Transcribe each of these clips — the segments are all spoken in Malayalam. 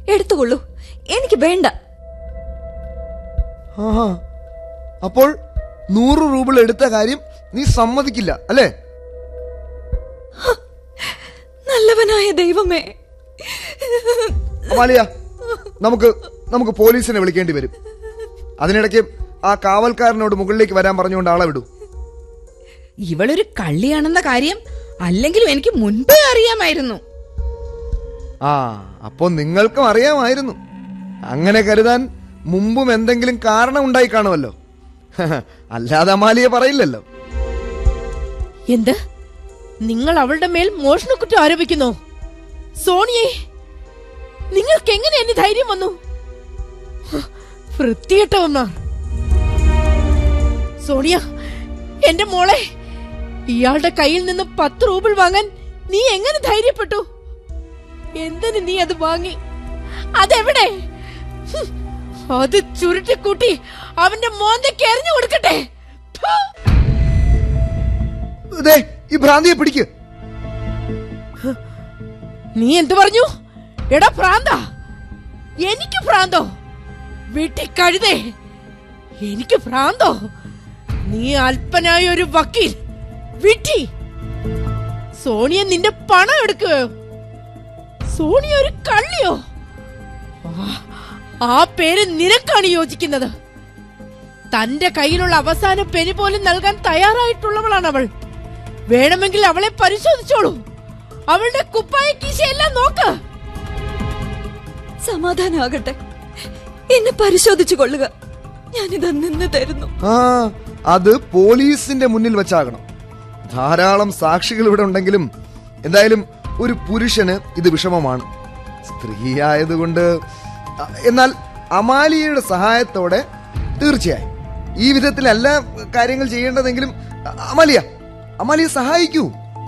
എടുത്തുകൊള്ളൂ എനിക്ക് വേണ്ട ആഹാ അപ്പോൾ നൂറ് റൂബിൾ എടുത്ത കാര്യം നീ സമ്മതിക്കില്ല അല്ലേ നല്ലവനായ ദൈവമേ അമാലിയ നമുക്ക് നമുക്ക് പോലീസിനെ വിളിക്കേണ്ടി വരും അതിനിടയ്ക്ക് ആ കാവൽക്കാരനോട് മുകളിലേക്ക് വരാൻ പറഞ്ഞുകൊണ്ട് ആളെ വിടൂ ഇവളൊരു കള്ളിയാണെന്ന കാര്യം അല്ലെങ്കിലും എനിക്ക് മുൻപേ അറിയാമായിരുന്നു ആ അപ്പോ നിങ്ങൾക്കും അറിയാമായിരുന്നു അങ്ങനെ കരുതാൻ മുമ്പും എന്തെങ്കിലും കാരണം ഉണ്ടായി കാണുമല്ലോ അല്ലാതെ അമാലിയെ പറയില്ലല്ലോ എന്ത് നിങ്ങൾ അവളുടെ മേൽ മോഷണക്കുറ്റം ആരോപിക്കുന്നു സോണിയെ നിങ്ങൾക്ക് എങ്ങനെ എന്നെ ധൈര്യം വന്നു വൃത്തികെട്ടവന്മാർ സോണിയ എന്റെ മോളെ ഇയാളുടെ കയ്യിൽ നിന്ന് പത്ത് റൂബിൾ വാങ്ങാൻ നീ എങ്ങനെ ധൈര്യപ്പെട്ടു എന്തിന് നീ അത് വാങ്ങി അതെവിടെ ഹും, അത് ചുരുട്ടിക്കൂട്ടി അവന്റെ മോന്തയ്ക്ക് എറിഞ്ഞു കൊടുക്കട്ടെ ഫു. ദേ ഈ ഭ്രാന്തിയെ പിടിക്ക് നീ എന്തു പറഞ്ഞു എടാ ഭ്രാന്ത എനിക്ക് ഭ്രാന്തോ വീട്ടിൽ കഴുതേ എനിക്ക് ഭ്രാന്തോ നീ അല്പനായ ഒരു വക്കീൽ വിട്ടി സോണിയ നിന്റെ പണം എടുക്കുകയോ സോണിയ ഒരു കള്ളിയോ ആ, ആ പേര് നിനക്കാണ് യോജിക്കുന്നത് തന്റെ കയ്യിലുള്ള അവസാന പെനി പോലും നൽകാൻ തയ്യാറായിട്ടുള്ളവളാണ് അവൾ വേണമെങ്കിൽ അവളെ പരിശോധിച്ചോളൂ അവളുടെ കുപ്പായ കീശയെല്ലാം നോക്ക് സമാധാനാകട്ടെ എന്നെ പരിശോധിച്ചു കൊള്ളുക ഞാനിത് നിന്ന് തരുന്നു ആ അത് പോലീസിന്റെ മുന്നിൽ വെച്ചാകണം ധാരാളം സാക്ഷികൾ ഇവിടെ ഉണ്ടെങ്കിലും എന്തായാലും ഒരു പുരുഷന് ഇത് വിഷമമാണ് സ്ത്രീ ആയതുകൊണ്ട് അ- എന്നാൽ അമാലിയയുടെ സഹായത്തോടെ തീർച്ചയായും ഈ വിധത്തിലല്ല കാര്യങ്ങൾ ചെയ്യേണ്ടതെങ്കിലും അ- അമാലിയ അമാലിയ സഹായിക്കൂ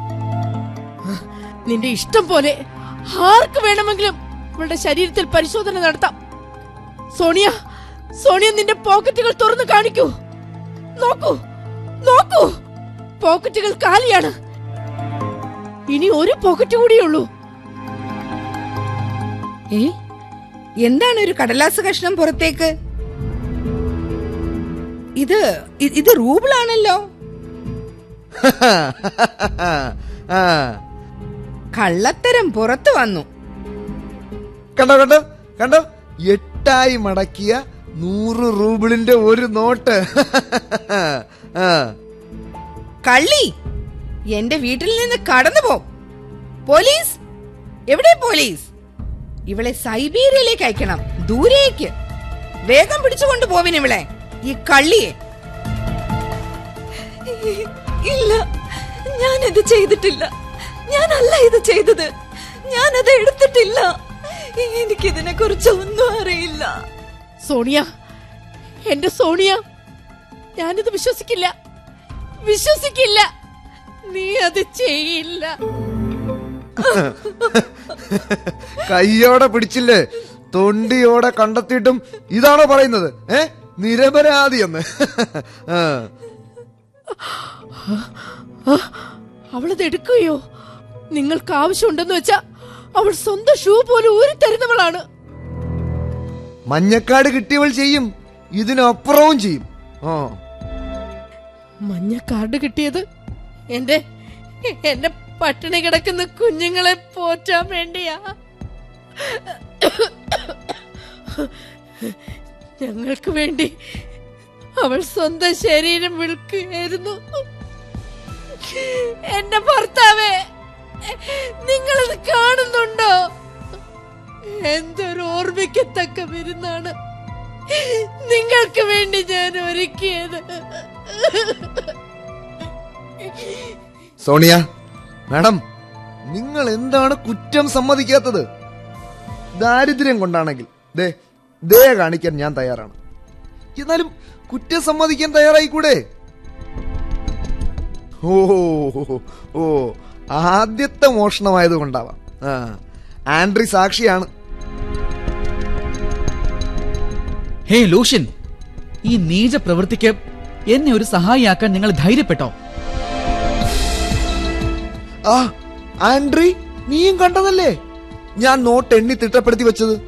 നിന്റെ ഇഷ്ടം പോലെ ആർക്ക് വേണമെങ്കിലും അവളുടെ ശരീരത്തിൽ പരിശോധന നടത്താം സോണിയ സോണിയ നിന്റെ പോക്കറ്റുകൾ തുറന്നു കാണിക്കൂ നോക്കൂ നോക്കൂ പോക്കറ്റുകൾ കാലിയാണ് ഇനി ഒരു പോക്കറ്റ് കൂടിയുള്ളൂ ഏ എന്താണ് ഒരു കടലാസ് കഷ്ണം പുറത്തേക്ക് ഇത് ഇ- ഇത് റൂബിളാണല്ലോ ആ കള്ളത്തരം പുറത്തു വന്നു കണ്ടോ കണ്ടോ കണ്ടോ എട്ടായി മടക്കിയ നൂറ് റൂബിളിന്റെ ഒരു നോട്ട് ആ കള്ളി എന്റെ വീട്ടിൽ നിന്ന് കടന്നു പോ പോലീസ് എവിടെ പോലീസ് ഇവളെ സൈബീരിയയിലേക്ക് അയക്കണം ദൂരേക്ക് വേഗം പിടിച്ചുകൊണ്ട് പോവിൻ ഇവളെ ഈ കള്ളിയെ ഇല്ല ഞാനിത് ചെയ്തിട്ടില്ല ഞാനല്ല ഇത് ചെയ്തത് ഞാനത് എടുത്തിട്ടില്ല എനിക്കിതിനെ കുറിച്ച് ഒന്നും അറിയില്ല സോണിയ എന്റെ സോണിയ ഞാനിത് വിശ്വസിക്കില്ല വിശ്വസിക്കില്ല നീ അത് ചെയ്യില്ല കയ്യോടെ പിടിച്ചില്ലേ തൊണ്ടിയോടെ കണ്ടെത്തിയിട്ടും ഇതാണോ പറയുന്നത് ഏ നിരപരാധി എന്ന് ആ. ആ, അവളത് എടുക്കുകയോ നിങ്ങൾക്ക് ആവശ്യമുണ്ടെന്ന് വെച്ചാ അവൾ സ്വന്തം ഷൂ പോലും ഊരി തരുന്നവളാണ് മഞ്ഞക്കാട് കിട്ടിയവൾ ചെയ്യും ഇതിനപ്പുറവും ചെയ്യും ആ മഞ്ഞ കാർഡ് കിട്ടിയത് എന്റെ എന്റെ പട്ടിണി കിടക്കുന്ന കുഞ്ഞുങ്ങളെ പോറ്റാൻ വേണ്ടിയാ ഞങ്ങൾക്ക് വേണ്ടി അവൾ സ്വന്തം ശരീരം വിൽക്കുകയായിരുന്നു എന്റെ ഭർത്താവേ നിങ്ങളിത് കാണുന്നുണ്ടോ എന്തൊരു ഓർമ്മിക്കത്തക്ക വിരുന്നാണ് നിങ്ങൾക്ക് വേണ്ടി ഞാൻ ഒരുക്കിയത് സോണിയ മാഡം നിങ്ങൾ എന്താണ് കുറ്റം സമ്മതിക്കാത്തത് ദാരിദ്ര്യം കൊണ്ടാണെങ്കിൽ ദേ ദേ കാണിക്കാൻ ഞാൻ തയ്യാറാണ് എന്നാലും കുറ്റം സമ്മതിക്കാൻ തയ്യാറായിക്കൂടെ ഓ ഓ ആദ്യത്തെ മോഷണമായത് കൊണ്ടാവാം ആ ആൻഡ്രി സാക്ഷിയാണ് ഹേ ലൂഷ്യൻ ഈ നീച പ്രവൃത്തിക്ക് എന്നെ ഒരു സഹായിയാക്കാൻ നിങ്ങൾ ധൈര്യപ്പെട്ടോ ആ ആൻഡ്രി നീയും കണ്ടതല്ലേ ഞാൻ നോട്ട് എണ്ണി തിട്ടപ്പെടുത്തി വെച്ചത്